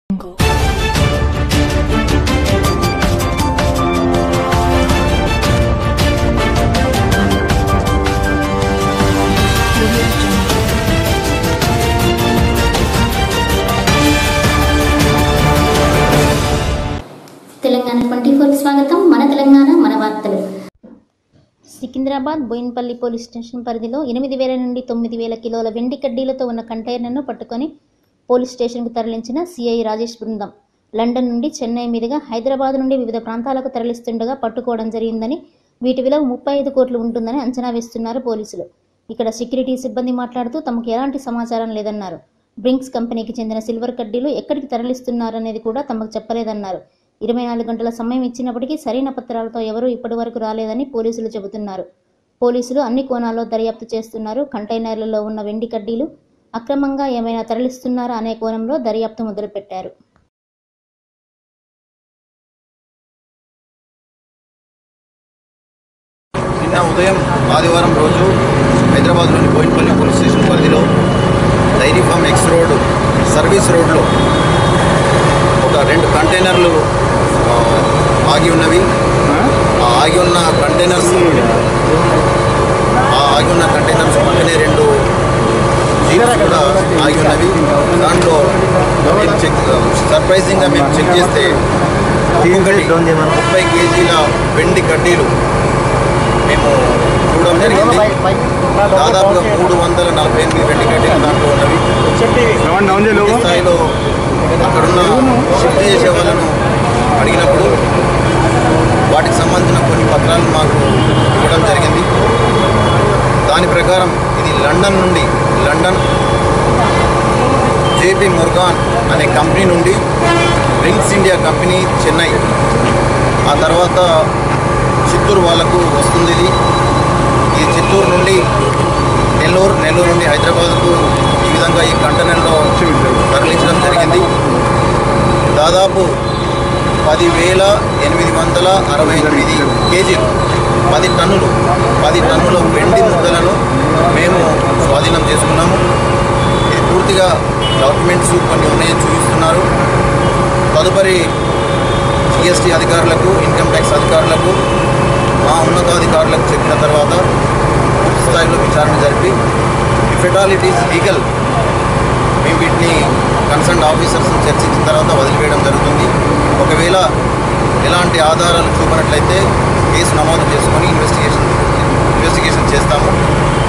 Telangana twenty four స్వాగతం మన తెలంగాణ మన వార్తలు సికింద్రాబాద్ బోయిన్పల్లి పోలీస్ స్టేషన్ పరిధిలో ఎనిమిది వేల నుండి తొమ్మిది వేల కిలోల వెండి కడ్డీలతో ఉన్న కంటైనర్ను పట్టుకొని పోలీస్ స్టేషన్కు తరలించిన సిఐ రాజేష్ బృందం లండన్ నుండి చెన్నై మీదుగా హైదరాబాద్ నుండి వివిధ ప్రాంతాలకు తరలిస్తుండగా పట్టుకోవడం జరిగిందని వీటి విలువ ముప్పై ఐదు కోట్లు ఉంటుందని అంచనా వేస్తున్నారు పోలీసులు ఇక్కడ సెక్యూరిటీ సిబ్బంది మాట్లాడుతూ తమకు ఎలాంటి సమాచారం లేదన్నారు డ్రింక్స్ కంపెనీకి చెందిన సిల్వర్ కడ్డీలు ఎక్కడికి తరలిస్తున్నారనేది కూడా తమకు చెప్పలేదన్నారు ఇరవై నాలుగు గంటల సమయం ఇచ్చినప్పటికీ సరైన పత్రాలతో ఎవరూ ఇప్పటి వరకు రాలేదని పోలీసులు చెబుతున్నారు పోలీసులు అన్ని కోణాల్లో దర్యాప్తు చేస్తున్నారు కంటైనర్లలో ఉన్న వెండి కడ్డీలు అక్రమంగా ఏమైనా తరలిస్తున్నారా అనే కోణంలో దర్యాప్తు మొదలుపెట్టారు నిన్న ఉదయం ఆదివారం రోజు హైదరాబాద్లోని బోయిన్పల్లి పోలీస్ స్టేషన్ పరిధిలో dairy farm X road service రోడ్లో ఒక రెండు కంటైనర్లు ఆ, ఆగి ఉన్నవి ఆ ఆగి ఉన్న కంటైనర్స్ ఆ ఆగి ఉన్న కంటైనర్స్ పక్కనే రెండు జీప్స్ కూడా ఆగి ఉన్నవి దాంట్లో మేము చెక్ సర్ప్రైజింగ్గా మేము చెక్ చేస్తే ఒక్కొక్కటి ముప్పై కేజీల వెండి కడ్డీలు మేము చూడడం జరిగింది దాదాపుగా మూడు వందల నలభై ఎనిమిది వెండి కడ్డీలు దాంట్లో ఉన్నవి పూర్తి స్థాయిలో అక్కడున్న షిఫ్ట్ చేసే వాళ్ళను అడిగినప్పుడు వాటికి సంబంధించిన కొన్ని పత్రాలు మాకు ఇవ్వడం జరిగింది దాని ప్రకారం ఇది లండన్ నుండి లండన్ జేపీ ముర్గాన్ అనే కంపెనీ నుండి డ్రింక్స్ ఇండియా కంపెనీ చెన్నై ఆ తర్వాత చిత్తూరు వాళ్ళకు వస్తుంది ఇది ఈ చిత్తూరు నుండి నెల్లూరు నెల్లూరు నుండి హైదరాబాద్కు ఈ విధంగా ఈ కంటైనర్లో తరలించడం జరిగింది దాదాపు పదివేల ఎనిమిది వందల అరవై ఎనిమిది కేజీలు పది టన్నులు పది టన్నుల వెండి ముద్దలను మేము స్వాధీనం చేసుకున్నాము ఇది పూర్తిగా డాక్యుమెంట్స్ కొన్ని ఉన్నాయని చూపిస్తున్నారు తదుపరి జిఎస్టీ అధికారులకు ఇన్కమ్ ట్యాక్స్ అధికారులకు మా ఉన్నతాధికారులకు చెప్పిన తర్వాత పూర్తి స్థాయిలో విచారణ జరిపి if at all it is legal మేము వీటిని కన్సర్న్ ఆఫీసర్స్ చర్చించిన తర్వాత వదిలివేయడం జరుగుతుంది ఒకవేళ ఎలాంటి ఆధారాలు చూపినట్లయితే కేసు నమోదు చేసుకొని ఇన్వెస్టిగేషన్ ఇన్వెస్టిగేషన్ చేస్తాము